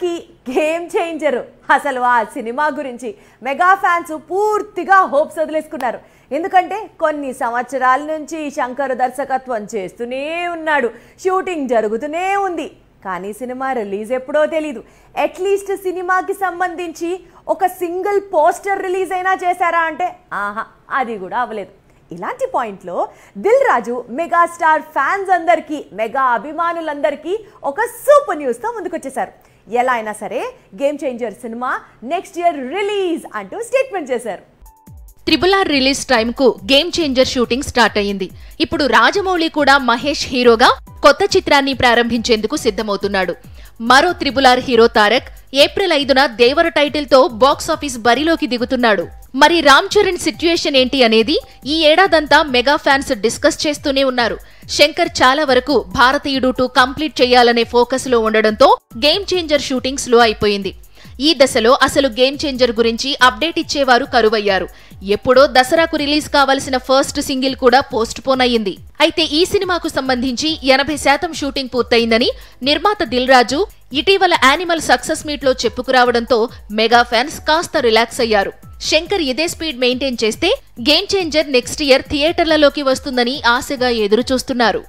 మొత్తానికి game changer అసలు ఆ సినిమా గురించి మెగా ఫ్యాన్స్ పూర్తిగా హోప్స్ వదిలేసుకున్నారు ఎందుకంటే కొన్ని సంవత్సరాల నుంచి శంకర్ దర్శకత్వం చేస్తూనే ఉన్నాడు షూటింగ్ జరుగుతూనే ఉంది కానీ సినిమా రిలీజ్ ఎప్పుడో తెలీదు అట్లీస్ట్ సినిమాకి సంబంధించి ఒక సింగిల్ పోస్టర్ రిలీజ్ అయినా చేశారా అంటే ఆహా అది కూడా అవ్వలేదు ఇలాంటి పాయింట్లో దిల్ రాజు మెగాస్టార్ ఫ్యాన్స్ అందరికీ మెగా అభిమానులందరికీ ఒక సూపర్ న్యూస్తో ముందుకొచ్చేశారు ఎలా అయినా సరే గేమ్ చేంజర్ సినిమా నెక్స్ట్ ఇయర్ రిలీజ్ అంటూ స్టేట్మెంట్ చేశారు త్రిబుల్ ఆర్ రిలీజ్ టైం కు గేమ్ చేంజర్ షూటింగ్ స్టార్ట్ అయ్యింది ఇప్పుడు రాజమౌళి కూడా మహేష్ హీరోగా కొత్త చిత్రాన్ని ప్రారంభించేందుకు సిద్ధమవుతున్నాడు మరో త్రిబుల్ ఆర్ హీరో తారక్ ఏప్రిల్ ఐదున దేవర టైటిల్ తో బాక్స్ ఆఫీస్ బరిలోకి దిగుతున్నాడు మరి రామ్ చరణ్ సిట్యుయేషన్ ఏంటి అనేది ఈ ఏడాదంతా మెగా ఫ్యాన్స్ డిస్కస్ చేస్తూనే ఉన్నారు శంకర్ చాలా వరకు భారతీయుడు టూ కంప్లీట్ చేయాలనే ఫోకస్ లో ఉండడంతో గేమ్ చేంజర్ షూటింగ్ స్లో అయిపోయింది ఈ దశలో అసలు గేమ్ చేంజర్ గురించి అప్డేట్ ఇచ్చేవారు కరువయ్యారు ఎప్పుడో దసరాకు రిలీజ్ కావాల్సిన ఫస్ట్ సింగిల్ కూడా పోస్ట్ పోన్ అయ్యింది అయితే ఈ సినిమాకు సంబంధించి ఎనభై శాతం షూటింగ్ పూర్తయిందని నిర్మాత దిల్ రాజు ఇటీవల యానిమల్ సక్సెస్ మీట్ లో చెప్పుకురావడంతో మెగా ఫ్యాన్స్ కాస్త రిలాక్స్ అయ్యారు శంకర్ ఇదే స్పీడ్ మెయింటైన్ చేస్తే గేమ్ చేంజర్ నెక్స్ట్ ఇయర్ థియేటర్లలోకి వస్తుందని ఆశగా ఎదురు చూస్తున్నారు